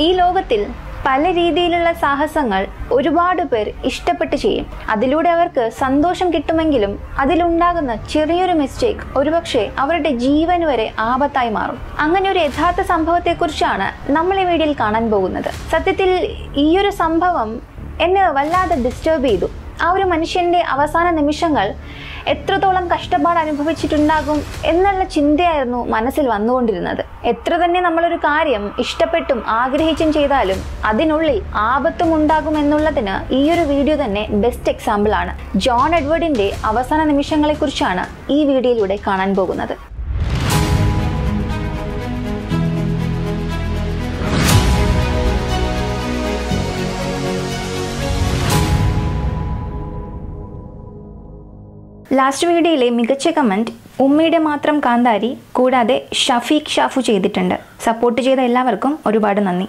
ഈ ലോകത്തിൽ പല രീതിയിലുള്ള സാഹസങ്ങൾ ഒരുപാട് പേർ ഇഷ്ടപ്പെട്ട് ചെയ്യും അതിലൂടെ അവർക്ക് സന്തോഷം കിട്ടുമെങ്കിലും അതിലുണ്ടാകുന്ന ചെറിയൊരു മിസ്റ്റേക്ക് ഒരുപക്ഷെ അവരുടെ ജീവൻ വരെ ആപത്തായി മാറും അങ്ങനെ ഒരു യഥാർത്ഥ സംഭവത്തെക്കുറിച്ചാണ് നമ്മൾ ഈ വീഡിയോയിൽ കാണാൻ പോകുന്നത് സത്യത്തിൽ ഈ ഒരു സംഭവം എന്നെ വല്ലാതെ ഡിസ്റ്റർബ് ചെയ്തു ആ ഒരു മനുഷ്യന്റെ അവസാന നിമിഷങ്ങൾ എത്രത്തോളം കഷ്ടപ്പാട് അനുഭവിച്ചിട്ടുണ്ടാകും എന്നുള്ള ചിന്തയായിരുന്നു മനസ്സിൽ വന്നുകൊണ്ടിരുന്നത് എത്ര തന്നെ നമ്മളൊരു കാര്യം ഇഷ്ടപ്പെട്ടും ആഗ്രഹിച്ചും ചെയ്താലും അതിനുള്ളിൽ ആപത്തും ഉണ്ടാകും എന്നുള്ളതിന് ഈ ഒരു വീഡിയോ തന്നെ ബെസ്റ്റ് എക്സാമ്പിൾ ആണ് ജോൺ എഡ്വേർഡിന്റെ അവസാന നിമിഷങ്ങളെക്കുറിച്ചാണ് ഈ വീഡിയോയിലൂടെ കാണാൻ പോകുന്നത് ലാസ്റ്റ് വീഡിയോയിലെ മികച്ച കമൻറ്റ് ഉമ്മയുടെ മാത്രം കാന്താരി കൂടാതെ ഷഫീഖ് ഷാഫു ചെയ്തിട്ടുണ്ട് സപ്പോർട്ട് ചെയ്ത എല്ലാവർക്കും ഒരുപാട് നന്ദി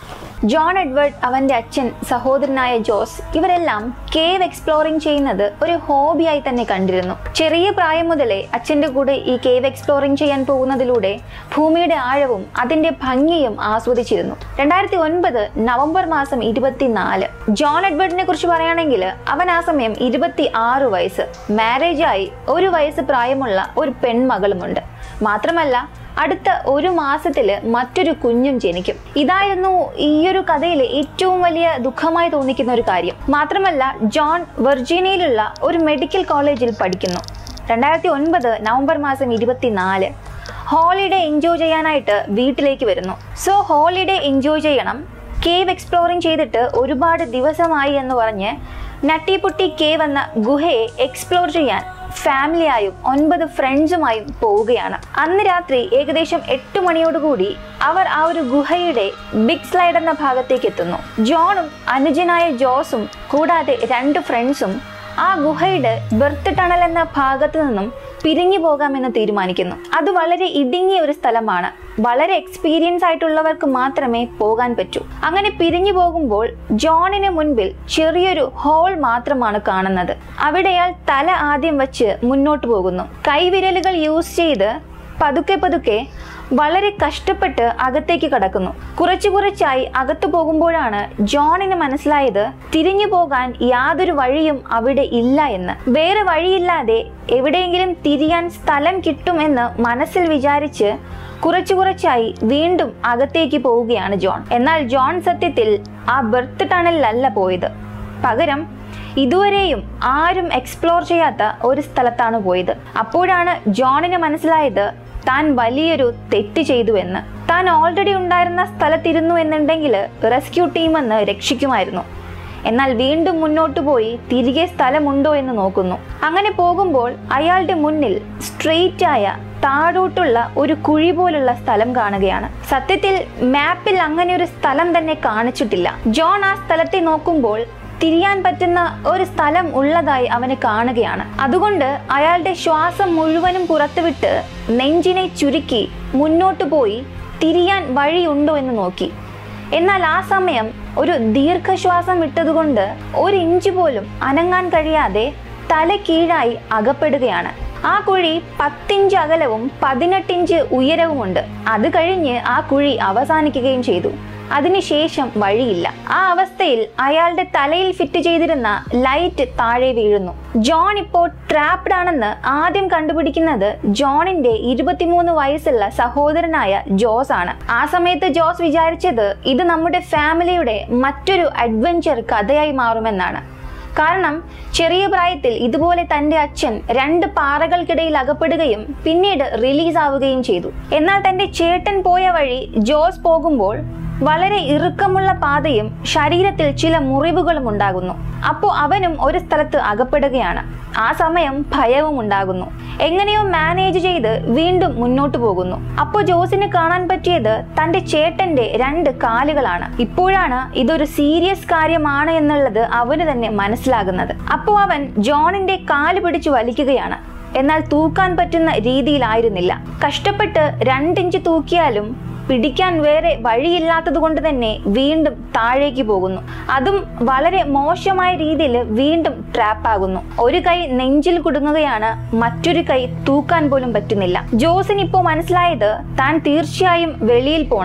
ജോൺ എഡ്വേർഡ് അവൻ്റെ അച്ഛൻ സഹോദരനായ ജോസ് ഇവരെല്ലാം കേവ് എക്സ്പ്ലോറിംഗ് ചെയ്യുന്നത് ഒരു ഹോബിയായി തന്നെ കണ്ടിരുന്നു ചെറിയ പ്രായം മുതലേ അച്ഛൻ്റെ കൂടെ ഈ കേവ് എക്സ്പ്ലോറിംഗ് ചെയ്യാൻ പോകുന്നതിലൂടെ ഭൂമിയുടെ ആഴവും അതിൻ്റെ ഭംഗിയും ആസ്വദിച്ചിരുന്നു രണ്ടായിരത്തി ഒൻപത് നവംബർ മാസം ഇരുപത്തിനാല് ജോൺ എഡ്വേർഡിനെ കുറിച്ച് പറയുകയാണെങ്കിൽ അവൻ ആ സമയം ഇരുപത്തി ആറ് വയസ്സ് മാരേജായി ഒരു വയസ്സ് പ്രായമുള്ള ഒരു പെൺമകളുമുണ്ട് മാത്രമല്ല അടുത്ത ഒരു മാസത്തില് മറ്റൊരു കുഞ്ഞും ജനിക്കും ഇതായിരുന്നു ഈ ഒരു കഥയിലെ ഏറ്റവും വലിയ ദുഃഖമായി തോന്നിക്കുന്ന ഒരു കാര്യം മാത്രമല്ല ജോൺ വെർജീനിയയിലുള്ള ഒരു മെഡിക്കൽ കോളേജിൽ പഠിക്കുന്നു രണ്ടായിരത്തി ഒൻപത് നവംബർ മാസം ഇരുപത്തിനാല് ഹോളിഡേ എൻജോയ് ചെയ്യാനായിട്ട് വീട്ടിലേക്ക് വരുന്നു സോ ഹോളിഡേ എൻജോയ് ചെയ്യണം കേവ് എക്സ്പ്ലോറിംഗ് ചെയ്തിട്ട് ഒരുപാട് ദിവസമായി എന്ന് പറഞ്ഞ് നട്ടിപുട്ടി കേവ് എന്ന ഗുഹയെ എക്സ്പ്ലോർ ചെയ്യാൻ ഫാമിലിയായും ഒൻപത് ഫ്രണ്ട്സുമായും പോവുകയാണ് അന്ന് രാത്രി ഏകദേശം എട്ട് മണിയോടുകൂടി അവർ ആ ഒരു ഗുഹയുടെ ബിഗ് സ്ലൈഡ് എന്ന ഭാഗത്തേക്ക് എത്തുന്നു ജോണും അനുജനായ ജോസും കൂടാതെ രണ്ട് ഫ്രണ്ട്സും ആ ഗുഹയുടെ ബെർത്ത് ടണൽ എന്ന ഭാഗത്തു നിന്നും പിരിഞ്ഞു പോകാമെന്ന് തീരുമാനിക്കുന്നു അത് വളരെ ഇടുങ്ങിയ ഒരു സ്ഥലമാണ് വളരെ എക്സ്പീരിയൻസ് ആയിട്ടുള്ളവർക്ക് മാത്രമേ പോകാൻ പറ്റൂ അങ്ങനെ പിരിഞ്ഞു പോകുമ്പോൾ ജോണിന് മുൻപിൽ ചെറിയൊരു ഹോൾ മാത്രമാണ് കാണുന്നത് അവിടെ അയാൾ തല ആദ്യം വെച്ച് മുന്നോട്ട് പോകുന്നു കൈവിരലുകൾ യൂസ് ചെയ്ത് പതുക്കെ പതുക്കെ വളരെ കഷ്ടപ്പെട്ട് അകത്തേക്ക് കടക്കുന്നു കുറച്ചു കുറച്ചായി അകത്തു പോകുമ്പോഴാണ് ജോണിന് മനസ്സിലായത് തിരിഞ്ഞു പോകാൻ യാതൊരു വഴിയും അവിടെ ഇല്ല എന്ന് വേറെ വഴിയില്ലാതെ എവിടെയെങ്കിലും തിരിയാൻ സ്ഥലം കിട്ടുമെന്ന് മനസ്സിൽ വിചാരിച്ച് കുറച്ചു കുറച്ചായി വീണ്ടും അകത്തേക്ക് പോവുകയാണ് ജോൺ എന്നാൽ ജോൺ സത്യത്തിൽ ആ ബെർത്ത് ടണലിലല്ല പോയത് പകരം ഇതുവരെയും ആരും എക്സ്പ്ലോർ ചെയ്യാത്ത ഒരു സ്ഥലത്താണ് പോയത് അപ്പോഴാണ് ജോണിന് മനസ്സിലായത് താൻ വലിയൊരു തെറ്റ് ചെയ്തു എന്ന് താൻ ഓൾറെഡി ഉണ്ടായിരുന്ന സ്ഥലത്തിരുന്നു എന്നുണ്ടെങ്കിൽ റെസ്ക്യൂ ടീം എന്ന് രക്ഷിക്കുമായിരുന്നു എന്നാൽ വീണ്ടും മുന്നോട്ട് പോയി തിരികെ സ്ഥലമുണ്ടോ എന്ന് നോക്കുന്നു അങ്ങനെ പോകുമ്പോൾ അയാളുടെ മുന്നിൽ സ്ട്രെയിറ്റ് ആയ താഴോട്ടുള്ള ഒരു കുഴി പോലുള്ള സ്ഥലം കാണുകയാണ് സത്യത്തിൽ മാപ്പിൽ അങ്ങനെ ഒരു സ്ഥലം തന്നെ കാണിച്ചിട്ടില്ല ജോൺ ആ സ്ഥലത്തെ നോക്കുമ്പോൾ തിരിയാൻ പറ്റുന്ന ഒരു സ്ഥലം ഉള്ളതായി അവന് കാണുകയാണ് അതുകൊണ്ട് അയാളുടെ ശ്വാസം മുഴുവനും പുറത്തുവിട്ട് നെഞ്ചിനെ ചുരുക്കി മുന്നോട്ട് പോയി തിരിയാൻ വഴിയുണ്ടോ എന്ന് നോക്കി എന്നാൽ ആ സമയം ഒരു ദീർഘശ്വാസം വിട്ടതുകൊണ്ട് ഒരു ഇഞ്ച് പോലും അനങ്ങാൻ കഴിയാതെ തല കീഴായി അകപ്പെടുകയാണ് ആ കുഴി പത്തിഞ്ച് അകലവും പതിനെട്ടിഞ്ച് ഉയരവുമുണ്ട് അത് കഴിഞ്ഞ് ആ കുഴി അവസാനിക്കുകയും ചെയ്തു അതിനുശേഷം വഴിയില്ല ആ അവസ്ഥയിൽ അയാളുടെ തലയിൽ ഫിറ്റ് ചെയ്തിരുന്ന ലൈറ്റ് താഴെ വീഴുന്നു ജോൺ ഇപ്പോൾ ട്രാപ്ഡ് ആണെന്ന് ആദ്യം കണ്ടുപിടിക്കുന്നത് ജോണിന്റെ ഇരുപത്തിമൂന്ന് വയസ്സുള്ള സഹോദരനായ ജോസ് ആണ് ആ സമയത്ത് ജോസ് വിചാരിച്ചത് ഇത് നമ്മുടെ ഫാമിലിയുടെ മറ്റൊരു അഡ്വഞ്ചർ കഥയായി മാറുമെന്നാണ് കാരണം ചെറിയ പ്രായത്തിൽ ഇതുപോലെ തന്റെ അച്ഛൻ രണ്ട് പാറകൾക്കിടയിൽ അകപ്പെടുകയും പിന്നീട് റിലീസ് ആവുകയും ചെയ്തു എന്നാൽ തന്റെ ചേട്ടൻ പോയ വഴി ജോസ് പോകുമ്പോൾ വളരെ ഇറുക്കമുള്ള പാതയും ശരീരത്തിൽ ചില മുറിവുകളും ഉണ്ടാകുന്നു അപ്പോൾ അവനും ഒരു സ്ഥലത്ത് അകപ്പെടുകയാണ് ആ സമയം ഭയവും ഉണ്ടാകുന്നു എങ്ങനെയോ മാനേജ് ചെയ്ത് വീണ്ടും മുന്നോട്ട് പോകുന്നു അപ്പോൾ ജോസിന് കാണാൻ പറ്റിയത് തന്റെ ചേട്ടന്റെ രണ്ട് കാലുകളാണ് ഇപ്പോഴാണ് ഇതൊരു സീരിയസ് കാര്യമാണ് എന്നുള്ളത് അവന് തന്നെ മനസ്സിലാകുന്നത് അപ്പോൾ അവൻ ജോണിന്റെ കാല് പിടിച്ചു വലിക്കുകയാണ് എന്നാൽ തൂക്കാൻ പറ്റുന്ന രീതിയിലായിരുന്നില്ല കഷ്ടപ്പെട്ട് രണ്ടിഞ്ച് തൂക്കിയാലും പിടിക്കാൻ വേറെ വഴിയില്ലാത്തത് കൊണ്ട് തന്നെ വീണ്ടും താഴേക്ക് പോകുന്നു അതും വളരെ മോശമായ രീതിയിൽ വീണ്ടും ട്രാപ്പ് ആകുന്നു ഒരു കൈ നെഞ്ചിൽ കുടുങ്ങുകയാണ് മറ്റൊരു കൈ തൂക്കാൻ പോലും പറ്റുന്നില്ല ജോസിന് ഇപ്പോൾ മനസ്സിലായത് താൻ തീർച്ചയായും വെളിയിൽ പോണം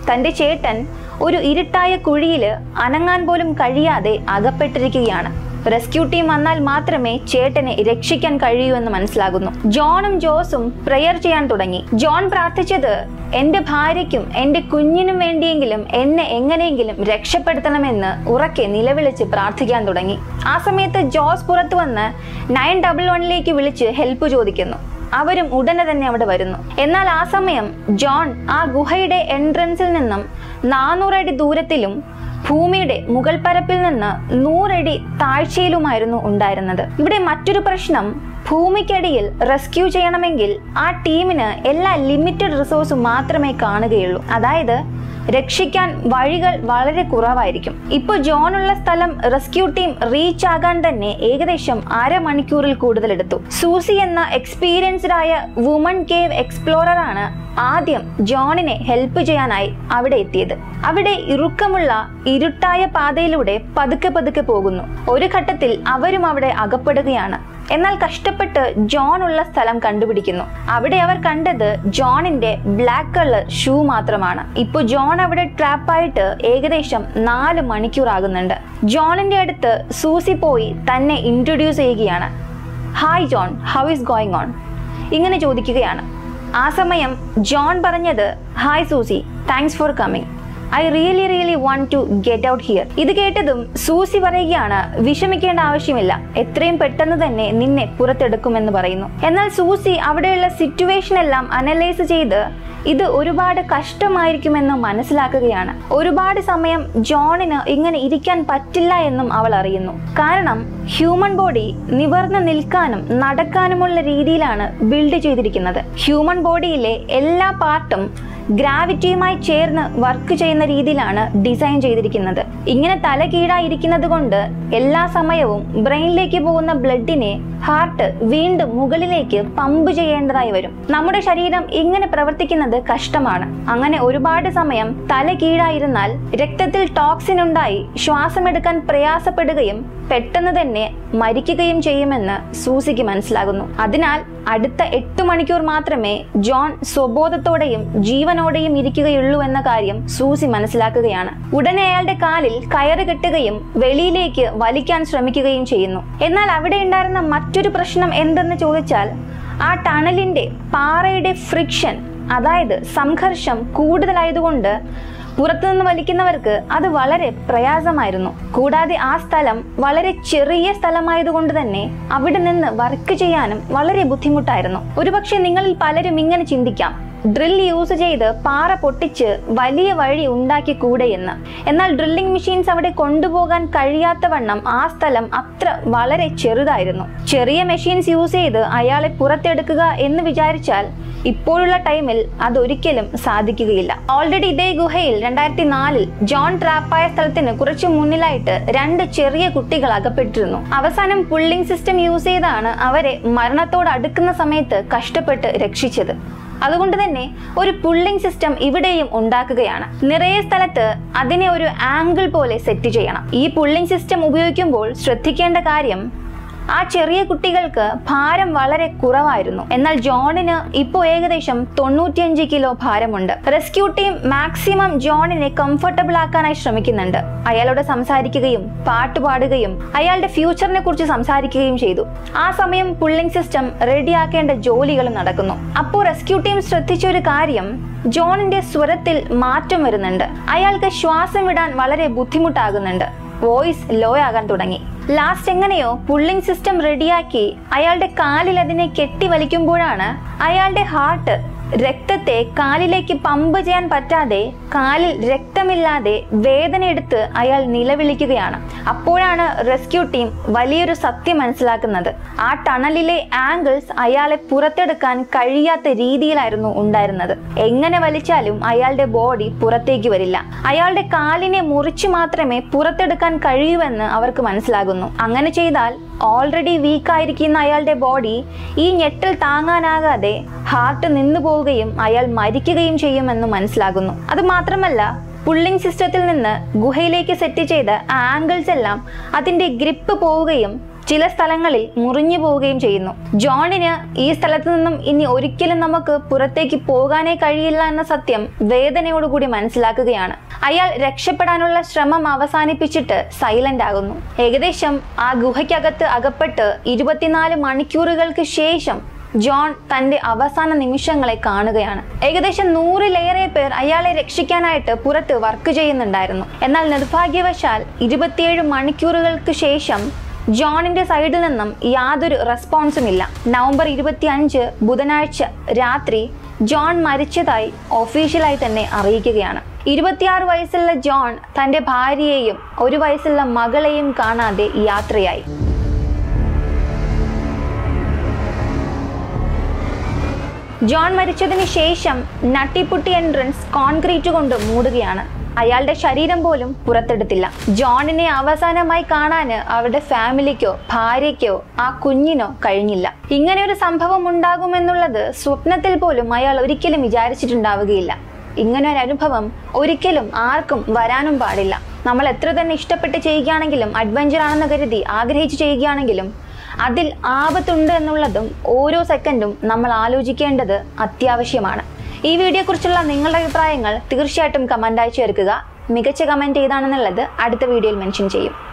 തന്റെ ചേട്ടൻ ഒരു ഇരുട്ടായ കുഴിയിൽ അനങ്ങാൻ പോലും കഴിയാതെ അകപ്പെട്ടിരിക്കുകയാണ് റെസ്ക്യൂ ടീം വന്നാൽ മാത്രമേ ചേട്ടനെ രക്ഷിക്കാൻ കഴിയൂ എന്ന് മനസ്സിലാകുന്നു ജോണും ജോസും പ്രെയർ ചെയ്യാൻ തുടങ്ങി ജോൺ പ്രാർത്ഥിച്ചത് എന്റെ ഭാര്യയ്ക്കും എന്റെ കുഞ്ഞിനും വേണ്ടിയെങ്കിലും എന്നെ എങ്ങനെയെങ്കിലും രക്ഷപ്പെടുത്തണമെന്ന് ഉറക്കെ നിലവിളിച്ച് പ്രാർത്ഥിക്കാൻ തുടങ്ങി ആ സമയത്ത് ജോസ് പുറത്തു വന്ന് നയൻ ഡബിൾ വണ്ണിലേക്ക് വിളിച്ച് ഹെൽപ്പ് ചോദിക്കുന്നു അവരും ഉടനെ തന്നെ അവിടെ വരുന്നു എന്നാൽ ആ സമയം ജോൺ ആ ഗുഹയുടെ എൻട്രൻസിൽ നിന്നും നാനൂറടി ദൂരത്തിലും ഭൂമിയുടെ മുകൾ പരപ്പിൽ നിന്ന് നൂറടി താഴ്ചയിലുമായിരുന്നു ഉണ്ടായിരുന്നത് ഇവിടെ മറ്റൊരു പ്രശ്നം ഭൂമിക്കടിയിൽ റെസ്ക്യൂ ചെയ്യണമെങ്കിൽ ആ ടീമിന് എല്ലാ ലിമിറ്റഡ് റിസോഴ്സും മാത്രമേ കാണുകയുള്ളൂ അതായത് രക്ഷിക്കാൻ വഴികൾ വളരെ കുറവായിരിക്കും ഇപ്പോൾ ജോണുള്ള സ്ഥലം റെസ്ക്യൂ ടീം റീച്ച് ആകാൻ തന്നെ ഏകദേശം അരമണിക്കൂറിൽ കൂടുതൽ എടുത്തു സൂസി എന്ന എക്സ്പീരിയൻസ്ഡ് ആയ വുമൺ കേവ് എക്സ്പ്ലോറർ ആണ് ആദ്യം ജോണിനെ ഹെൽപ്പ് ചെയ്യാനായി അവിടെ എത്തിയത് അവിടെ ഇറുക്കമുള്ള ഇരുട്ടായ പാതയിലൂടെ പതുക്കെ പതുക്കെ പോകുന്നു ഒരു ഘട്ടത്തിൽ അവരും അവിടെ അകപ്പെടുകയാണ് എന്നാൽ കഷ്ടപ്പെട്ട് ജോൺ ഉള്ള സ്ഥലം കണ്ടുപിടിക്കുന്നു അവിടെ അവർ കണ്ടത് ജോണിന്റെ ബ്ലാക്ക് കളർ ഷൂ മാത്രമാണ് ഇപ്പോൾ ജോൺ അവിടെ ട്രാപ്പായിട്ട് ഏകദേശം നാല് മണിക്കൂർ ആകുന്നുണ്ട് ജോണിന്റെ അടുത്ത് സൂസി പോയി തന്നെ ഇൻട്രൊഡ്യൂസ് ചെയ്യുകയാണ് hi John how is going on ഇങ്ങനെ ചോദിക്കുകയാണ് ആ സമയം ജോൺ പറഞ്ഞത് hi Susie thanks for coming I really really want to get out here ഇത് കേട്ടതും സൂസി പറയുകയാണ് വിഷമിക്കേണ്ട ആവശ്യമില്ല എത്രയും പെട്ടെന്ന് തന്നെ നിന്നെ പുറത്തെടുക്കുമെന്ന് പറയുന്നു എന്നാൽ സൂസി അവിടെയുള്ള സിറ്റുവേഷൻ എല്ലാം അനലൈസ് ചെയ്ത് ഇത് ഒരുപാട് കഷ്ടമായിരിക്കുമെന്ന് മനസ്സിലാക്കുകയാണ് ഒരുപാട് സമയം ജോണിന് ഇങ്ങനെ ഇരിക്കാൻ പറ്റില്ല എന്നും അവൾ അറിയുന്നു കാരണം ഹ്യൂമൻ ബോഡി നിവർന്നു നിൽക്കാനും നടക്കാനുമുള്ള രീതിയിലാണ് ബിൽഡ് ചെയ്തിരിക്കുന്നത് ഹ്യൂമൻ ബോഡിയിലെ എല്ലാ പാർട്ടും ഗ്രാവിറ്റിയുമായി ചേർന്ന് വർക്ക് ചെയ്യുന്ന രീതിയിലാണ് ഡിസൈൻ ചെയ്തിരിക്കുന്നത് ഇങ്ങനെ തല കീഴായിരിക്കുന്നത് കൊണ്ട് എല്ലാ സമയവും ബ്രെയിനിലേക്ക് പോകുന്ന ബ്ലഡിനെ ഹാർട്ട് വീണ്ടും മുകളിലേക്ക് പമ്പ് ചെയ്യേണ്ടതായി വരും നമ്മുടെ ശരീരം ഇങ്ങനെ പ്രവർത്തിക്കുന്നത് കഷ്ടമാണ് അങ്ങനെ ഒരുപാട് സമയം തല കീഴായിരുന്നാൽ രക്തത്തിൽ ടോക്സിൻ ഉണ്ടായി ശ്വാസമെടുക്കാൻ പ്രയാസപ്പെടുകയും പെട്ടെന്ന് തന്നെ മരിക്കുകയും ചെയ്യുമെന്ന് സൂസിക്ക് മനസ്സിലാകുന്നു അതിനാൽ അടുത്ത എട്ട് മണിക്കൂർ മാത്രമേ ജോൺ സ്വബോധത്തോടെയും ജീവനോടെയും ഇരിക്കുകയുള്ളൂ എന്ന കാര്യം സൂസി മനസ്സിലാക്കുകയാണ് ഉടനെ അയാളുടെ കാലിൽ കയറ് കെട്ടുകയും വെളിയിലേക്ക് വലിക്കാൻ ശ്രമിക്കുകയും ചെയ്യുന്നു എന്നാൽ അവിടെ ഉണ്ടായിരുന്ന മറ്റൊരു പ്രശ്നം എന്തെന്ന് ചോദിച്ചാൽ ആ ടണലിന്റെ പാറയുടെ ഫ്രിക്ഷൻ അതായത് സംഘർഷം കൂടുതലായതുകൊണ്ട് പുറത്തുനിന്ന് വലിക്കുന്നവർക്ക് അത് വളരെ പ്രയാസമായിരുന്നു കൂടാതെ ആ സ്ഥലം വളരെ ചെറിയ സ്ഥലമായതുകൊണ്ട് തന്നെ അവിടെ നിന്ന് വർക്ക് ചെയ്യാനും വളരെ ബുദ്ധിമുട്ടായിരുന്നു ഒരുപക്ഷെ നിങ്ങളിൽ പലരും ഇങ്ങനെ ചിന്തിക്കാം ഡ്രിൽ യൂസ് ചെയ്ത് പാറ പൊട്ടിച്ച് വലിയ വഴി ഉണ്ടാക്കി കൂടെ എന്ന് എന്നാൽ ഡ്രില്ലിംഗ് മെഷീൻസ് അവിടെ കൊണ്ടുപോകാൻ കഴിയാത്ത വണ്ണം ആ സ്ഥലം അത്ര വളരെ ചെറുതായിരുന്നു ചെറിയ മെഷീൻസ് യൂസ് ചെയ്ത് അയാളെ പുറത്തെടുക്കുക എന്ന് വിചാരിച്ചാൽ ഇപ്പോഴുള്ള ടൈമിൽ അതൊരിക്കലും സാധിക്കുകയില്ല ഓൾറെഡി ഇതേ ഗുഹയിൽ രണ്ടായിരത്തി നാലിൽ ജോൺ ട്രാപ്പായ സ്ഥലത്തിന് കുറച്ചു മുന്നിലായിട്ട് രണ്ട് ചെറിയ കുട്ടികൾ അകപ്പെട്ടിരുന്നു അവസാനം പുള്ളിംഗ് സിസ്റ്റം യൂസ് ചെയ്താണ് അവരെ മരണത്തോട് അടുക്കുന്ന സമയത്ത് കഷ്ടപ്പെട്ട് രക്ഷിച്ചത് അതുകൊണ്ട് തന്നെ ഒരു പുള്ളിംഗ് സിസ്റ്റം ഇവിടെയും ഉണ്ടാക്കുകയാണ് നിറയെ സ്ഥലത്ത് അതിനെ ഒരു ആംഗിൾ പോലെ സെറ്റ് ചെയ്യണം ഈ പുള്ളിംഗ് സിസ്റ്റം ഉപയോഗിക്കുമ്പോൾ ശ്രദ്ധിക്കേണ്ട കാര്യം ആ ചെറിയ കുട്ടികൾക്ക് ഭാരം വളരെ കുറവായിരുന്നു എന്നാൽ ജോണിന് ഇപ്പോൾ ഏകദേശം തൊണ്ണൂറ്റിയഞ്ച് കിലോ ഭാരമുണ്ട് റെസ്ക്യൂ ടീം മാക്സിമം ജോണിനെ കംഫർട്ടബിൾ ആക്കാനായി ശ്രമിക്കുന്നുണ്ട് അയാളോട് സംസാരിക്കുകയും പാട്ട് പാടുകയും അയാളുടെ ഫ്യൂച്ചറിനെ കുറിച്ച് സംസാരിക്കുകയും ചെയ്തു ആ സമയം പുള്ളിംഗ് സിസ്റ്റം റെഡിയാക്കേണ്ട ജോലികളും നടക്കുന്നു അപ്പോൾ റെസ്ക്യൂ ടീം ശ്രദ്ധിച്ച ഒരു കാര്യം ജോണിന്റെ സ്വരത്തിൽ മാറ്റം വരുന്നുണ്ട് അയാൾക്ക് ശ്വാസം വിടാൻ വളരെ ബുദ്ധിമുട്ടാകുന്നുണ്ട് വോയിസ് ലോ ആകാൻ തുടങ്ങി ലാസ്റ്റ് എങ്ങനെയോ പുള്ളിംഗ് സിസ്റ്റം റെഡിയാക്കി അയാളുടെ കാലിൽ അതിനെ കെട്ടി വലിക്കുമ്പോഴാണ് അയാളുടെ ഹാർട്ട് രക്തത്തെ കാലിലേക്ക് പമ്പ് ചെയ്യാൻ പറ്റാതെ കാലിൽ രക്തമില്ലാതെ വേദന എടുത്ത് അയാൾ നിലവിളിക്കുകയാണ് അപ്പോഴാണ് റെസ്ക്യൂ ടീം വലിയൊരു സത്യം മനസ്സിലാക്കുന്നത് ആ ടണലിലെ ആംഗിൾസ് അയാളെ പുറത്തെടുക്കാൻ കഴിയാത്ത രീതിയിലായിരുന്നു ഉണ്ടായിരുന്നത് എങ്ങനെ വലിച്ചാലും അയാളുടെ ബോഡി പുറത്തേക്ക് വരില്ല അയാളുടെ കാലിനെ മുറിച്ചു മാത്രമേ പുറത്തെടുക്കാൻ കഴിയൂവെന്ന് അവർക്ക് മനസ്സിലാകുന്നു അങ്ങനെ ചെയ്താൽ ഓൾറെഡി വീക്കായിരിക്കുന്ന അയാളുടെ ബോഡി ഈ ഞെട്ടൽ താങ്ങാനാകാതെ ഹാർട്ട് നിന്നു പോവുകയും അയാൾ മരിക്കുകയും ചെയ്യുമെന്ന് മനസ്സിലാകുന്നു അത് മാത്രമല്ല പുള്ളിംഗ് സിസ്റ്റത്തിൽ നിന്ന് ഗുഹയിലേക്ക് സെറ്റ് ചെയ്ത ആംഗിൾസ് എല്ലാം അതിന്റെ ഗ്രിപ്പ് പോവുകയും ചില സ്ഥലങ്ങളിൽ മുറിഞ്ഞു പോവുകയും ചെയ്യുന്നു ജോണിന് ഈ സ്ഥലത്ത് നിന്നും ഇനി ഒരിക്കലും നമുക്ക് പുറത്തേക്ക് പോകാനേ കഴിയില്ല എന്ന സത്യം വേദനയോടുകൂടി മനസ്സിലാക്കുകയാണ് അയാൾ രക്ഷപ്പെടാനുള്ള ശ്രമം അവസാനിപ്പിച്ചിട്ട് സൈലന്റ് ആകുന്നു ഏകദേശം ആ ഗുഹയ്ക്കകത്ത് അകപ്പെട്ട് ഇരുപത്തിനാല് മണിക്കൂറുകൾക്ക് ശേഷം ജോൺ തന്റെ അവസാന നിമിഷങ്ങളെ കാണുകയാണ് ഏകദേശം നൂറിലേറെ പേർ അയാളെ രക്ഷിക്കാനായിട്ട് പുറത്ത് വർക്ക് ചെയ്യുന്നുണ്ടായിരുന്നു എന്നാൽ നിർഭാഗ്യവശാൽ ഇരുപത്തിയേഴ് മണിക്കൂറുകൾക്ക് ശേഷം ജോണിന്റെ സൈഡിൽ നിന്നും യാതൊരു റെസ്പോൺസും ഇല്ല നവംബർ ഇരുപത്തി അഞ്ച് ബുധനാഴ്ച രാത്രി ജോൺ മരിച്ചതായി ഒഫീഷ്യലായി തന്നെ അറിയിക്കുകയാണ് ഇരുപത്തിയാറ് വയസ്സുള്ള ജോൺ തന്റെ ഭാര്യയെയും ഒരു വയസ്സുള്ള മകളെയും കാണാതെ യാത്രയായി ജോൺ മരിച്ചതിന് ശേഷം നട്ടിപ്പുട്ടി എൻട്രൻസ് കോൺക്രീറ്റ് കൊണ്ട് മൂടുകയാണ് അയാളുടെ ശരീരം പോലും പുറത്തെടുത്തില്ല ജോണിനെ അവസാനമായി കാണാന് അവരുടെ ഫാമിലിക്കോ ഭാര്യയ്ക്കോ ആ കുഞ്ഞിനോ കഴിഞ്ഞില്ല ഇങ്ങനെ ഒരു സംഭവം ഉണ്ടാകുമെന്നുള്ളത് സ്വപ്നത്തിൽ പോലും അയാൾ ഒരിക്കലും വിചാരിച്ചിട്ടുണ്ടാവുകയില്ല ഇങ്ങനെ ഒരു അനുഭവം ഒരിക്കലും ആർക്കും വരാനും പാടില്ല നമ്മൾ എത്ര തന്നെ ഇഷ്ടപ്പെട്ട് ചെയ്യുകയാണെങ്കിലും അഡ്വഞ്ചർ ആണെന്ന് കരുതി ആഗ്രഹിച്ച് ചെയ്യുകയാണെങ്കിലും അതിൽ ആപത്തുണ്ട് എന്നുള്ളതും ഓരോ സെക്കൻഡും നമ്മൾ ആലോചിക്കേണ്ടത് അത്യാവശ്യമാണ് ഈ വീഡിയോയെക്കുറിച്ചുള്ള നിങ്ങളുടെ അഭിപ്രായങ്ങൾ തീർച്ചയായിട്ടും കമൻ്റായി ചേർക്കുക മികച്ച കമൻറ്റ് ഏതാണെന്നുള്ളത് അടുത്ത വീഡിയോയിൽ മെൻഷൻ ചെയ്യും